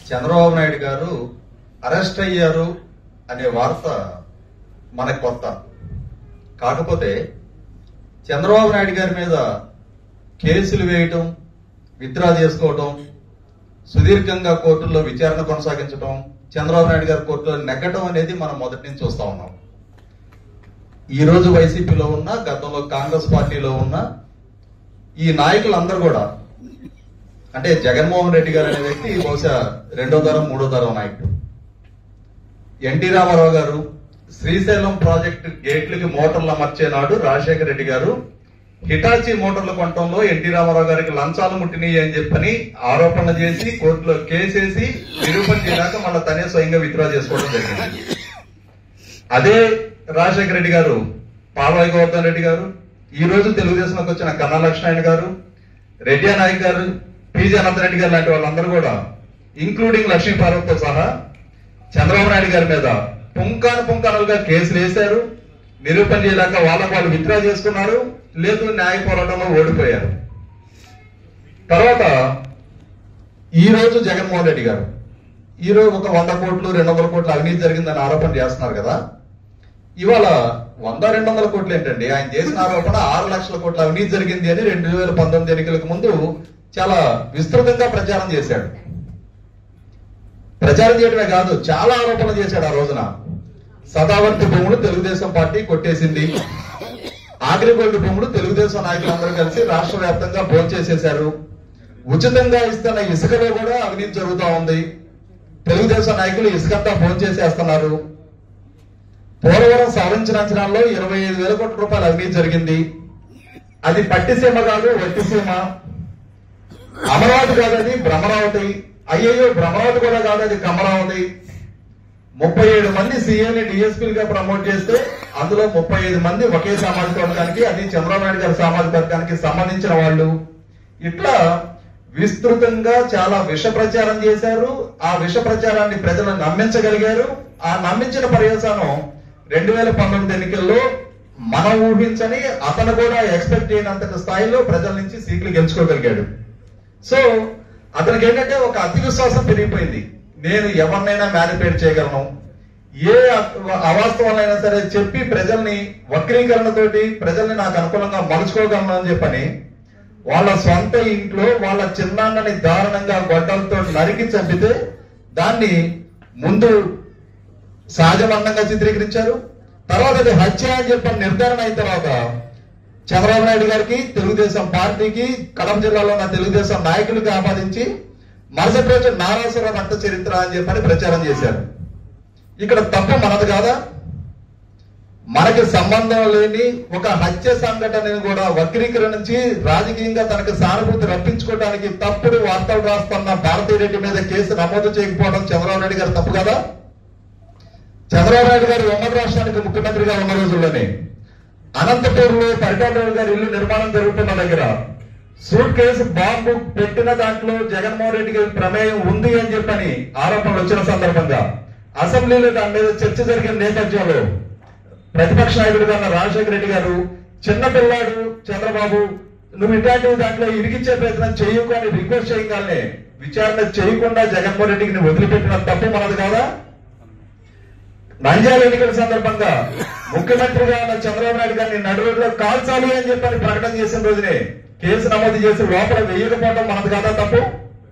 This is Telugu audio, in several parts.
చంద్రబాబు నాయుడు గారు అరెస్ట్ అయ్యారు అనే వార్త మనకు కొత్త కాకపోతే చంద్రబాబు నాయుడు గారి మీద కేసులు వేయటం విత్డ్రా చేసుకోవటం సుదీర్ఘంగా కోర్టుల్లో విచారణ కొనసాగించడం చంద్రబాబు నాయుడు గారి కోర్టులో నెగ్గటం అనేది మనం మొదటి నుంచి చూస్తా ఉన్నాం ఈ రోజు వైసీపీలో ఉన్న గతంలో కాంగ్రెస్ పార్టీలో ఉన్న ఈ నాయకులందరూ కూడా అంటే జగన్మోహన్ రెడ్డి గారు అనే వ్యక్తి బహుశా రెండో తరం మూడో తరం నాయకుడు ఎన్టీ రామారావు గారు శ్రీశైలం ప్రాజెక్టు గేట్లకి మోటార్లు అమర్చే నాడు రాజశేఖర రెడ్డి గారు హిటాచి మోటార్ల కొనటంలో ఎన్టీ రామారావు గారికి లంచాలు ముట్టినాయి అని చెప్పని ఆరోపణ చేసి కోర్టులో కేసేసి నిరూపణ చేయడాక మళ్ళీ తనే స్వయంగా విత్డ్రా చేసుకోవడం జరిగింది అదే రాజశేఖర రెడ్డి గారు పాల్వాయి గోవర్ధన్ రెడ్డి గారు ఈ రోజు తెలుగుదేశంలోకి వచ్చిన కన్నా లక్ష్మణ్ గారు రెడ్డి నాయక్ గారు పీజీ అనంతరెడ్డి గారు లాంటి వాళ్ళందరూ కూడా ఇంక్లూడింగ్ లక్ష్మీ పార్వతితో సహా చంద్రబాబు నాయుడు గారి మీద పుంకాను పుంకానులుగా కేసులు వేశారు నిరూపణ చేయలేక వాళ్ళకు వాళ్ళు విత్డ్రా చేసుకున్నారు లేదు న్యాయ పోరాటంలో ఓడిపోయారు తర్వాత ఈ రోజు జగన్మోహన్ రెడ్డి గారు ఈ రోజు ఒక వంద కోట్లు రెండు వందల కోట్లు అవినీతి జరిగిందని ఆరోపణ చేస్తున్నారు కదా ఇవాళ వంద రెండు వందల కోట్లు ఏంటండి ఆయన చేసిన ఆరోపణ ఆరు లక్షల కోట్ల అవినీతి జరిగింది అని రెండు వేల పంతొమ్మిది ఎన్నికలకు ముందు చాలా విస్తృతంగా ప్రచారం చేశాడు ప్రచారం చేయడమే కాదు చాలా ఆరోపణలు చేశాడు ఆ రోజున సదావర్తి భూములు తెలుగుదేశం పార్టీ కొట్టేసింది ఆగ్రిగోల్డ్ భూములు తెలుగుదేశం నాయకులందరూ కలిసి రాష్ట్ర వ్యాప్తంగా భోంచేసేశారు ఉచితంగా ఇస్తున్న ఇసుకలో కూడా అవినీతి జరుగుతూ ఉంది తెలుగుదేశం నాయకులు ఇసుకంతా భోంచేసేస్తున్నారు పోలవరం సవరించిన అంచనాల్లో ఇరవై ఐదు వేల కోట్ల రూపాయల అవినీతి జరిగింది అది పట్టిసీమ కాదు వట్టిసీమ అమరావతి కాదు అది భ్రమరావతి అయ్యయ్యో భ్రమరావతి కూడా కాదు అది కమరావతి ముప్పై ఏడు మంది సీఎంని డిఎస్పీలుగా ప్రమోట్ చేస్తే అందులో ముప్పై ఐదు మంది ఒకే సామాజిక వర్గానికి అది చంద్రబాబు నాయుడు గారి సామాజిక వర్గానికి సంబంధించిన వాళ్ళు ఇట్లా విస్తృతంగా చాలా విష ప్రచారం చేశారు ఆ విష ప్రచారాన్ని ప్రజలను నమ్మించగలిగారు ఆ నమ్మించిన పర్యవసానం రెండు వేల పంతొమ్మిది ఎన్నికల్లో మనం ఊహించని అతను కూడా ఎక్స్పెక్ట్ చేయనంత స్థాయిలో ప్రజల నుంచి సీట్లు గెలుచుకోగలిగాడు సో అతనికి ఏంటంటే ఒక అతి విశ్వాసం పెరిగిపోయింది నేను ఎవరినైనా మ్యానిపులేట్ చేయగలను ఏ అ- అవాస్తవాలైనా సరే చెప్పి ప్రజల్ని వక్రీకరణతోటి ప్రజల్ని నాకు అనుకూలంగా మలుచుకోగలను అని చెప్పని వాళ్ళ సొంత ఇంట్లో వాళ్ళ చిన్నాన్నని దారుణంగా గొడ్డలతో నరికి చంపితే దాన్ని ముందు సహజమందంగా చిత్రీకరించారు తర్వాత అది హత్య అని చెప్పని నిర్ధారణ అయిన తర్వాత చంద్రబాబు నాయుడు గారికి తెలుగుదేశం పార్టీకి కడప జిల్లాలో ఉన్న తెలుగుదేశం నాయకులకు ఆపాదించి మరుసటి రోజు నారాసుర రక్త చరిత్ర అని చెప్పని ప్రచారం చేశారు ఇక్కడ తప్పు మనది కాదా మనకి సంబంధం లేని ఒక హత్య సంఘటనని కూడా వక్రీకరించి రాజకీయంగా తనకు సానుభూతి రప్పించుకోవడానికి తప్పుడు వార్తలు రాస్తున్న భారతీ రెడ్డి మీద కేసు నమోదు చేయకపోవడం చంద్రబాబు నాయుడు గారు తప్పు కదా చంద్రబాబు నాయుడు గారు ఉమ్మడి రాష్ట్రానికి ముఖ్యమంత్రిగా ఉన్న రోజుల్లోనే అనంతపూర్లో పరిటాలరావు గారి ఇల్లు నిర్మాణం జరుగుతున్న దగ్గర సూట్ కేసు బాంబు పెట్టిన దాంట్లో జగన్మోహన్ రెడ్డి గారి ప్రమేయం ఉంది అని చెప్పని ఆరోపణలు వచ్చిన సందర్భంగా అసెంబ్లీలో దాని మీద చర్చ జరిగిన నేపథ్యంలో ప్రతిపక్ష నాయకుడిగా ఉన్న రాజశేఖర రెడ్డి గారు చిన్న పిల్లాడు చంద్రబాబు నువ్వు ఇట్లాంటివి దాంట్లో ఇరికిచ్చే ప్రయత్నం చేయకు అని రిక్వెస్ట్ చేయగానే విచారణ చేయకుండా జగన్మోహన్ రెడ్డికి నువ్వు వదిలిపెట్టిన తప్పు మనది కాదా నంద్యాల ఎన్నికల సందర్భంగా ముఖ్యమంత్రిగా ఉన్న చంద్రబాబు నాయుడు గారిని నడు రోడ్లో కాల్చాలి అని చెప్పని ప్రకటన చేసిన రోజునే కేసు నమోదు చేసి లోపల వెయ్యకపోవడం మనది కాదా తప్పు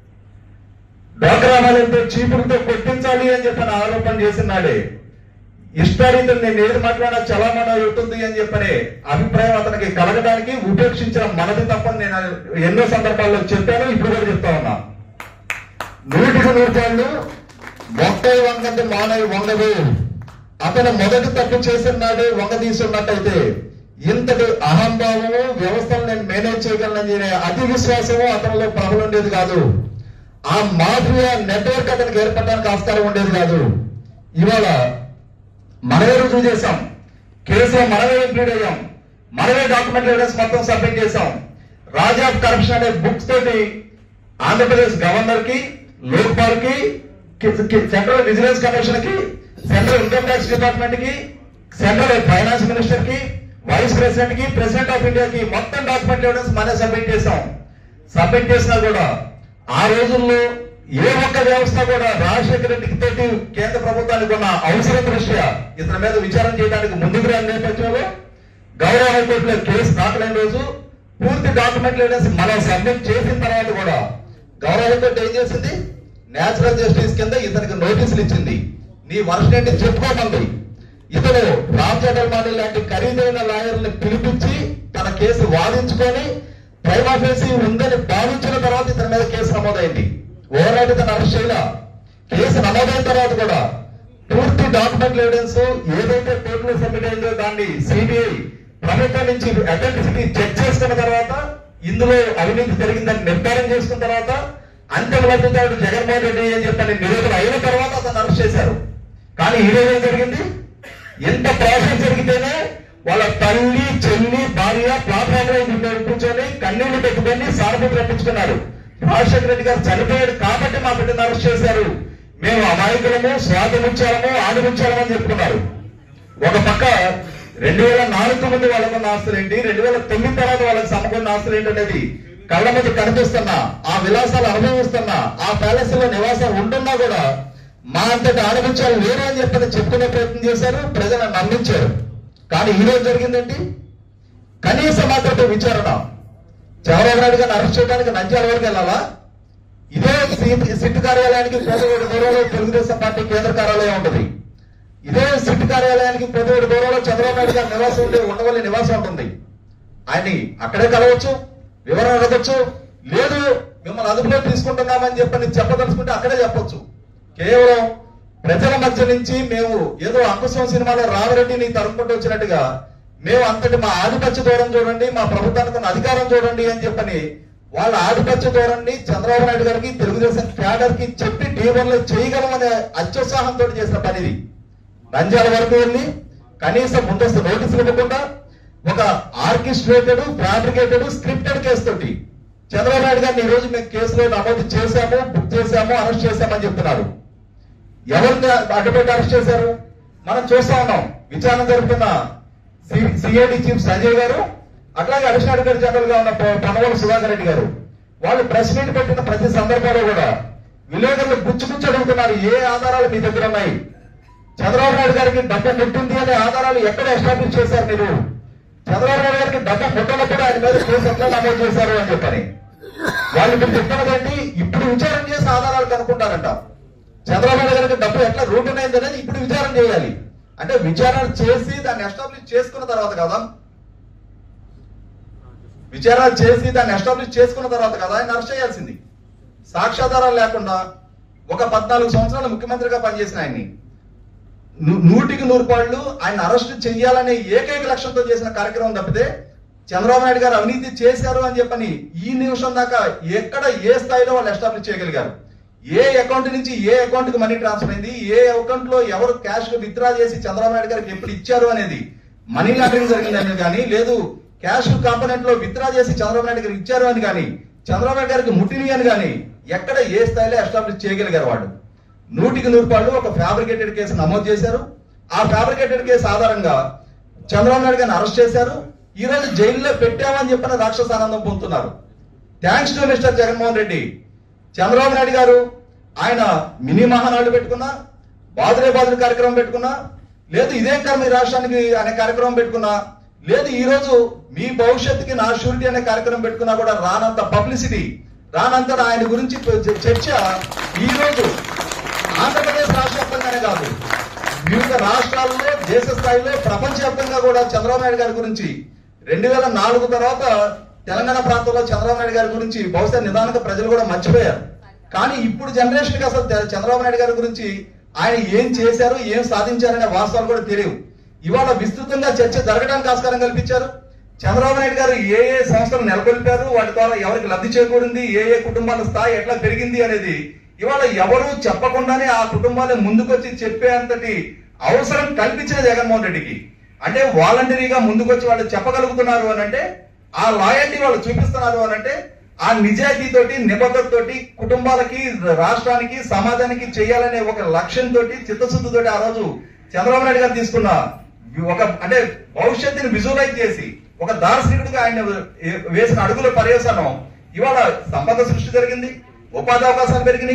డోక్రామాలతో చీపులతో కొట్టించాలి అని చెప్పని ఆరోపణ చేసినాడే ఇష్టారీతం నేను ఏది మాట్లాడినా చలామణి అవుతుంది అని చెప్పని అభిప్రాయం అతనికి కలగడానికి ఉపేక్షించిన మనది తప్పని నేను ఎన్నో సందర్భాల్లో చెప్పాను ఇప్పుడు కూడా చెప్తా ఉన్నా నూటికి నూరు పాళ్ళు మొక్కై వంగంటే మానవి వంగదు అతను మొదటి తప్పు చేసిన నాడే వంగ తీసున్నట్టయితే ఇంతటి అహంభావము వ్యవస్థను నేను మేనేజ్ చేయగలనని అనే అతి విశ్వాసము అతనిలో ప్రబలం ఉండేది కాదు ఆ మాఫియా నెట్వర్క్ అతనికి ఏర్పడడానికి ఆస్కారం ఉండేది కాదు ఇవాళ మనమే రుజువు చేశాం కేసులో మనమే ఇంక్లూడ్ అయ్యాం మనమే డాక్యుమెంట్ ఎవిడెన్స్ మొత్తం సబ్మిట్ చేశాం రాజా ఆఫ్ కరప్షన్ అనే బుక్స్ తోటి ఆంధ్రప్రదేశ్ గవర్నర్ కి లోక్పాల్ కి సెంట్రల్ విజిలెన్స్ కమిషన్ కి సెంట్రల్ ఇన్కమ్ ట్యాక్స్ డిపార్ట్మెంట్ కి సెంట్రల్ ఫైనాన్స్ మినిస్టర్ కి వైస్ ప్రెసిడెంట్ కి ప్రెసిడెంట్ ఆఫ్ ఇండియా కి మొత్తం డాక్యుమెంట్ ఎవిడెన్స్ మనమే సబ్మిట్ చేశాం సబ్మిట్ చేసినా కూడా ఆ రోజుల్లో ఏ ఒక్క వ్యవస్థ కూడా రాజశేఖర రెడ్డికి తోటి కేంద్ర ప్రభుత్వానికి ఉన్న అవసరం దృష్ట్యా ఇతని మీద విచారణ చేయడానికి ముందుకు రాని నేపథ్యంలో గౌరవ హైకోర్టులో కేసు దాఖలైన రోజు పూర్తి డాక్యుమెంట్ ఎవిడెన్స్ మనం సబ్మిట్ చేసిన తర్వాత కూడా గౌరవ హైకోర్టు ఏం చేసింది నేచురల్ జస్టిస్ కింద ఇతనికి నోటీసులు ఇచ్చింది నీ వర్షం ఏంటి చెప్పుకోమంది ఇతను రామ్ చంద్రమాణి లాంటి ఖరీదైన లాయర్ని పిలిపించి తన కేసు వాదించుకొని ప్రైమాఫేసి ఉందని భావించిన తర్వాత ఇతని మీద కేసు నమోదైంది ఓవరాల్ ఇతను అరెస్ట్ చేయలా కేసు నమోదైన తర్వాత కూడా పూర్తి డాక్యుమెంట్ ఎవిడెన్స్ ఏదైతే కోర్టులో సబ్మిట్ అయిందో దాన్ని సిబిఐ ప్రభుత్వం నుంచి అథెంటిసిటీ చెక్ చేసుకున్న తర్వాత ఇందులో అవినీతి జరిగిందని నిర్ధారణ చేసుకున్న తర్వాత అంతిమ లబ్ధిదారుడు జగన్మోహన్ రెడ్డి అని చెప్పని నివేదన అయిన తర్వాత అతను అరెస్ట్ చేశారు కానీ ఈ రోజు ఏం జరిగింది ఎంత ప్రాసెస్ జరిగితేనే వాళ్ళ తల్లి చెల్లి భార్య ప్లాట్ఫామ్ లో కూర్చొని- కూర్చొని కన్నీళ్లు పెట్టుకొని సానుభూతి రప్పించుకున్నారు రాజశేఖర రెడ్డి గారు చనిపోయాడు కాబట్టి మా బిడ్డను అరెస్ట్ చేశారు మేము అమాయకులము స్వాతంత్రాలము ఆదిముత్యాలము అని చెప్పుకున్నారు ఒక పక్క రెండు వేల నాలుగు ముందు వాళ్ళకున్న ఆస్తులు ఏంటి రెండు వేల తొమ్మిది తర్వాత వాళ్ళకి సమకూరిన ఆస్తులు ఏంటి అనేది కళ్ళ ముందు కనిపిస్తున్నా ఆ విలాసాలు అనుభవిస్తున్నా ఆ ప్యాలెస్ లో నివాసం ఉంటున్నా కూడా మా అంతటి ఆడపించాలు లేరు అని చెప్పని చెప్పుకునే ప్రయత్నం చేశారు ప్రజలను నమ్మించారు కానీ ఈ రోజు జరిగిందేంటి కనీస మాత్రమే విచారణ చంద్రబాబు నాయుడు గారిని అరెస్ట్ చేయడానికి నంద్యాల వరకు వెళ్ళాలా ఇదే సి- సిట్ కార్యాలయానికి కోదవేడు దూరంలో తెలుగుదేశం పార్టీ కేంద్ర కార్యాలయం ఉంటుంది ఇదే సిట్ కార్యాలయానికి పొద్దుడు దూరంలో చంద్రబాబు నాయుడు గారి నివాసం ఉండే ఉండవల్లి నివాసం ఉంటుంది ఆయన్ని అక్కడే కలవచ్చు వివరణ అడగచ్చు లేదు మిమ్మల్ని అదుపులో తీసుకుంటున్నామని చెప్పని చెప్పదలుచుకుంటే అక్కడే చెప్పొచ్చు కేవలం ప్రజల మధ్య నుంచి మేము ఏదో అంకుశం సినిమాలో రామరెడ్డిని తరుముకుంటూ వచ్చినట్టుగా మేము అంతటి మా ఆధిపత్య దూరం చూడండి మా ప్రభుత్వానికి ఉన్న అధికారం చూడండి అని చెప్పని వాళ్ళ ఆధిపత్య ధోరణి చంద్రబాబు నాయుడు గారికి తెలుగుదేశం క్యాడర్ కి చెప్పి డీవన్లో చేయగలమనే అత్యుత్సాహంతో చేసిన పని ఇది నంద్యాల వరకు వెళ్ళి కనీసం ముందస్తు నోటీసులు ఇవ్వకుండా ఒక ఆర్కెస్ట్రేటెడ్ ఫ్యాబ్రికేటెడ్ స్క్రిప్టెడ్ కేసు తోటి చంద్రబాబు నాయుడు గారిని ఈ రోజు మేము కేసులో నమోదు చేశాము బుక్ చేశాము అరెస్ట్ చేశామని చెప్తున్నారు ఎవరిని అడ్డుపెట్టి అరెస్ట్ చేశారు మనం చూస్తా ఉన్నాం విచారణ జరుపుతున్న సిఐడి చీఫ్ సంజయ్ గారు అట్లాగే అడిషనల్ అడ్వకేట్ జనరల్ గా ఉన్న పొ- పొన్నవోలు సుధాకర్ రెడ్డి గారు వాళ్ళు ప్రెస్ మీట్ పెట్టిన ప్రతి సందర్భంలో కూడా విలేకరులు గుచ్చి గుచ్చి అడుగుతున్నారు ఏ ఆధారాలు మీ దగ్గర ఉన్నాయి చంద్రబాబు నాయుడు గారికి డబ్బు ముట్టింది అనే ఆధారాలు ఎక్కడ ఎస్టాబ్లిష్ చేశారు మీరు చంద్రబాబు నాయుడు గారికి డబ్బు ముట్టనప్పుడు ఆయన మీద కేసు ఎట్లా నమోదు చేశారు అని చెప్పని వాళ్ళు ఇప్పుడు చెప్తున్నదండి ఇప్పుడు విచారణ చేసి ఆధారాలు కనుక్కుంటారంట చంద్రబాబు నాయుడు గారికి డబ్బు ఎట్లా రూట్ అయింది అనేది ఇప్పుడు విచారణ చేయాలి అంటే విచారణ చేసి దాన్ని ఎస్టాబ్లిష్ చేసుకున్న తర్వాత కదా విచారణ చేసి దాన్ని ఎస్టాబ్లిష్ చేసుకున్న తర్వాత కదా ఆయన అరెస్ట్ చేయాల్సింది సాక్ష్యాధారాలు లేకుండా ఒక పద్నాలుగు సంవత్సరాలు ముఖ్యమంత్రిగా పనిచేసిన ఆయన్ని ను- నూటికి నూరు పాళ్ళు ఆయన అరెస్ట్ చెయ్యాలనే ఏకైక లక్ష్యంతో చేసిన కార్యక్రమం తప్పితే చంద్రబాబు నాయుడు గారు అవినీతి చేశారు అని చెప్పని ఈ నిమిషం దాకా ఎక్కడ ఏ స్థాయిలో వాళ్ళు ఎస్టాబ్లిష్ చేయగలిగారు ఏ అకౌంట్ నుంచి ఏ అకౌంట్ కి మనీ ట్రాన్స్ఫర్ అయింది ఏ అకౌంట్ లో ఎవరు క్యాష్ విత్డ్రా చేసి చంద్రబాబు నాయుడు గారికి ఎప్పుడు ఇచ్చారు అనేది మనీ లాండరింగ్ జరిగిందని కానీ లేదు క్యాష్ కాంపోనెంట్ లో విత్డ్రా చేసి చంద్రబాబు నాయుడు గారికి ఇచ్చారు అని కానీ చంద్రబాబు నాయుడు గారికి ముట్టిని అని కానీ ఎక్కడ ఏ స్థాయిలో ఎస్టాబ్లిష్ చేయగలిగారు వాడు నూటికి నూరు పాళ్ళు ఒక ఫ్యాబ్రికేటెడ్ కేసు నమోదు చేశారు ఆ ఫ్యాబ్రికేటెడ్ కేసు ఆధారంగా చంద్రబాబు నాయుడు గారిని అరెస్ట్ చేశారు ఈ రోజు జైల్లో పెట్టామని చెప్పిన రాక్షస ఆనందం పొందుతున్నారు thanks to mister Jaganmohan Reddy Chandrababu Naidu garu ఆయన మినీ మహానాడు పెట్టుకున్నా బాదులే బాదులు కార్యక్రమం పెట్టుకున్నా లేదు ఇదేం కర్మ ఈ రాష్ట్రానికి అనే కార్యక్రమం పెట్టుకున్నా లేదు ఈ రోజు మీ భవిష్యత్తుకి నా షూరిటీ అనే కార్యక్రమం పెట్టుకున్నా కూడా రానంత పబ్లిసిటీ రానంత ఆయన గురించి చర్చ ఈ రోజు ఆంధ్రప్రదేశ్ రాష్ట్ర వ్యాప్తంగానే కాదు వివిధ రాష్ట్రాల్లో దేశ స్థాయిలో ప్రపంచవ్యాప్తంగా కూడా చంద్రబాబు నాయుడు గారి గురించి రెండు వేల నాలుగు తర్వాత తెలంగాణ ప్రాంతంలో చంద్రబాబు నాయుడు గారి గురించి బహుశా నిదానంగా ప్రజలు కూడా మర్చిపోయారు కానీ ఇప్పుడు జనరేషన్ కి అసలు తె- చంద్రబాబు నాయుడు గారి గురించి ఆయన ఏం చేశారు ఏం సాధించారనే వాస్తవాలు కూడా తెలియవు ఇవాళ విస్తృతంగా చర్చ జరగడానికి ఆస్కారం కల్పించారు చంద్రబాబు నాయుడు గారు ఏ ఏ సంస్థలు నెలకొల్పారు వాటి ద్వారా ఎవరికి లబ్ధి చేకూరింది ఏ ఏ కుటుంబాల స్థాయి ఎట్లా పెరిగింది అనేది ఇవాళ ఎవరు చెప్పకుండానే ఆ కుటుంబాలే ముందుకొచ్చి చెప్పేంతటి అవసరం కల్పించిన జగన్మోహన్ రెడ్డికి అంటే వాలంటరీగా ముందుకొచ్చి వాళ్ళు చెప్పగలుగుతున్నారు అని అంటే ఆ లాయల్టీ వాళ్ళు చూపిస్తున్నారు అని అంటే ఆ నిజాయితీతోటి నిబద్ధతతోటి కుటుంబాలకి రాష్ట్రానికి సమాజానికి చేయాలనే ఒక లక్ష్యంతో చిత్తశుద్ధితోటి ఆ రోజు చంద్రబాబు నాయుడు గారు తీసుకున్న ఒక అంటే భవిష్యత్తుని విజువలైజ్ చేసి ఒక దార్శనికుడిగా ఆయన వేసిన అడుగుల పర్యవసానం ఇవాళ సంపద సృష్టి జరిగింది ఉపాధి అవకాశాలు పెరిగినాయి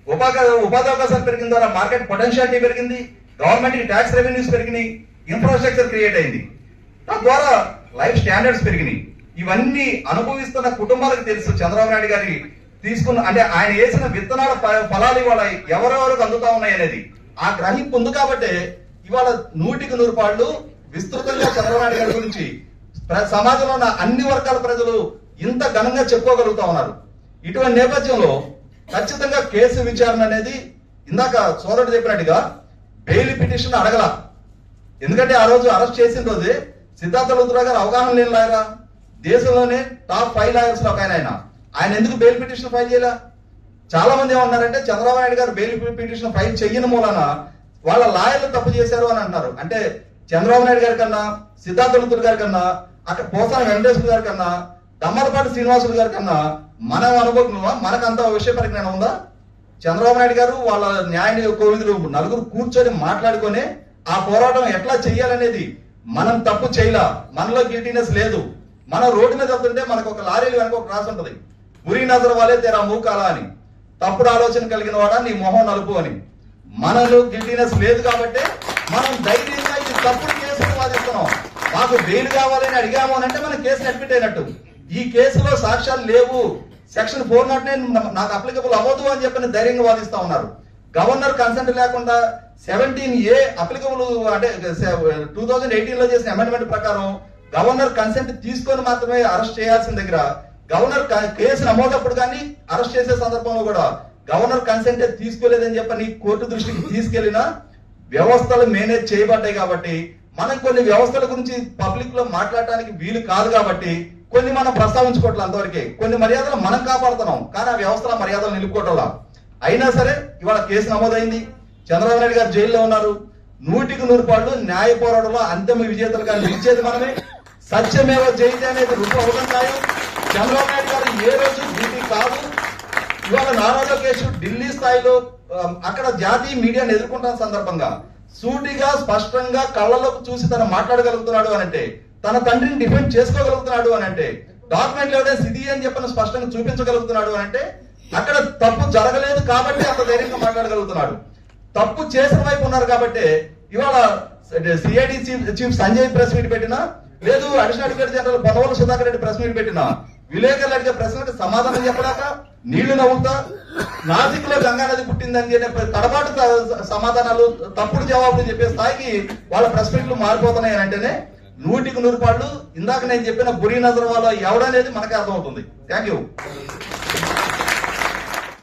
ఉపాధి ఉపాధి అవకాశాలు పెరిగిన ద్వారా మార్కెట్ పొటెన్షియాలిటీ పెరిగింది గవర్నమెంట్ కి ట్యాక్స్ రెవెన్యూస్ పెరిగినాయి ఇన్ఫ్రాస్ట్రక్చర్ క్రియేట్ అయింది తద్వారా లైఫ్ స్టాండర్డ్స్ పెరిగినాయి ఇవన్నీ అనుభవిస్తున్న కుటుంబాలకు తెలుసు చంద్రబాబు నాయుడు గారి తీసుకున్న అంటే ఆయన వేసిన విత్తనాల ఫ- ఫలాలు ఇవాళ ఎవరెవరికి అందుతా ఉన్నాయి అనేది ఆ గ్రహింపు ఉంది కాబట్టి ఇవాళ నూటికి నూరు పాళ్ళు విస్తృతంగా చంద్రబాబు నాయుడు గారి గురించి ప్ర- సమాజంలో ఉన్న అన్ని వర్గాల ప్రజలు ఇంత ఘనంగా చెప్పుకోగలుగుతా ఉన్నారు ఇటువంటి నేపథ్యంలో ఖచ్చితంగా కేసు విచారణ అనేది ఇందాక సోదరుడు చెప్పినట్టుగా బెయిల్ పిటిషన్ అడగల ఎందుకంటే ఆ రోజు అరెస్ట్ చేసిన రోజే సిద్ధార్థ లుత్రా గారు అవగాహన లేని లాయరా దేశంలోనే టాప్ ఫైవ్ లాయర్స్ లో ఒక ఆయన ఆయన ఆయన ఎందుకు బెయిల్ పిటిషన్ ఫైల్ చేయలే చాలా మంది ఏమన్నారంటే చంద్రబాబు నాయుడు గారు బెయిల్ పిటిషన్ ఫైల్ చెయ్యని మూలన వాళ్ళ లాయర్లు తప్పు చేశారు అని అంటారు అంటే చంద్రబాబు నాయుడు గారి కన్నా సిద్ధార్థ లుత్ర గారి కన్నా అక్కడ పోసాన వెంకటేశ్వర గారి కన్నా దమ్మలపాటి శ్రీనివాసులు గారి కన్నా మనం అనుభవం మనకు అంత విషయ పరిజ్ఞానం ఉందా చంద్రబాబు నాయుడు గారు వాళ్ళ న్యాయ కోవిదులు నలుగురు కూర్చొని మాట్లాడుకొని ఆ పోరాటం ఎట్లా చెయ్యాలనేది మనం తప్పు చేయలా మనలో గిల్టీనెస్ లేదు మనం రోడ్డు మీద వెళ్తుంటే మనకు ఒక లారీలు వెనక ఒక రాసి ఉంటది ఉరి నజర్ వాళ్ళే తెరా మూకాల అని తప్పుడు ఆలోచన కలిగిన వాడా నీ మొహం నలుపు అని మనలో గిల్టీనెస్ లేదు కాబట్టి మనం ధైర్యంగా ఈ తప్పుడు కేసులు వాదిస్తున్నాం మాకు బెయిల్ కావాలని అడిగాము అని అంటే మనం కేసుని అడ్మిట్ అయినట్టు ఈ కేసులో సాక్ష్యాలు లేవు సెక్షన్ ఫోర్ నాట్ నైన్ నాకు అప్లికబుల్ అవ్వదు అని చెప్పని ధైర్యంగా వాదిస్తా ఉన్నారు గవర్నర్ కన్సెంట్ లేకుండా సెవెంటీన్ ఏ అప్లికబుల్ అంటే టూ థౌజండ్ ఎయిటీన్ లో చేసిన అమెండ్మెంట్ ప్రకారం గవర్నర్ కన్సెంట్ తీసుకొని మాత్రమే అరెస్ట్ చేయాల్సిన దగ్గర గవర్నర్ క- కేసు నమోదప్పుడు కానీ అరెస్ట్ చేసే సందర్భంలో కూడా గవర్నర్ కన్సెంట్ తీసుకోలేదని చెప్పని కోర్టు దృష్టికి తీసుకెళ్లినా వ్యవస్థలు మేనేజ్ చేయబడ్డాయి కాబట్టి మనం కొన్ని వ్యవస్థల గురించి పబ్లిక్ లో మాట్లాడటానికి వీలు కాదు కాబట్టి కొన్ని మనం ప్రస్తావించుకోవట్లేదు అంతవరకే కొన్ని మర్యాదలు మనం కాపాడుతున్నాం కానీ ఆ వ్యవస్థల మర్యాదలు నిలుపుకోవట్లా అయినా సరే ఇవాళ కేసు నమోదైంది చంద్రబాబు నాయుడు గారు జైల్లో ఉన్నారు నూటికి నూరు పాళ్ళు న్యాయ పోరాటంలో అంతిమ విజేతలుగా నిలిచేది మనమే సత్యమేవ జయితే అనేది రుపు అవడం ఖాయం చంద్రబాబు నాయుడు గారు ఏ రోజు డ్యూటీ కాదు ఇవాళ నారా లోకేష్ ఢిల్లీ స్థాయిలో ఆ, అక్కడ జాతీయ మీడియాను ఎదుర్కొంటున్న సందర్భంగా సూటిగా స్పష్టంగా కళ్ళలోకి చూసి తను మాట్లాడగలుగుతున్నాడు అని అంటే తన తండ్రిని డిఫెండ్ చేసుకోగలుగుతున్నాడు అని అంటే డాక్యుమెంట్ ఎవిడెన్స్ ఇది అని చెప్పని స్పష్టంగా చూపించగలుగుతున్నాడు అని అంటే అక్కడ తప్పు జరగలేదు కాబట్టి అంత ధైర్యంగా మాట్లాడగలుగుతున్నాడు తప్పు చేసిన వైపు ఉన్నారు కాబట్టి ఇవాళ CID chief chief Sanjay press meet పెట్టినా లేదు అడిషనల్ అడ్వకేట్ జనరల్ పొదవల సుధాకర్ రెడ్డి ప్రెస్ మీట్ పెట్టినా విలేకరులు అడిగే ప్రశ్నలకు సమాధానం చెప్పడాక నీళ్లు నవ్వుతా నాసిక్ లో గంగా నది పుట్టిందని చెప్పే తడబాటు స- సమాధానాలు తప్పుడు జవాబులు చెప్పే స్థాయికి వాళ్ళ ప్రెస్ మీట్లు మారిపోతున్నాయి అని అంటేనే నూటికి నూరు పాళ్ళు ఇందాక నేను చెప్పిన బురి నజర్ వాళ్ళ ఎవడనేది మనకే అర్థమవుతుంది థ్యాంక్ యూ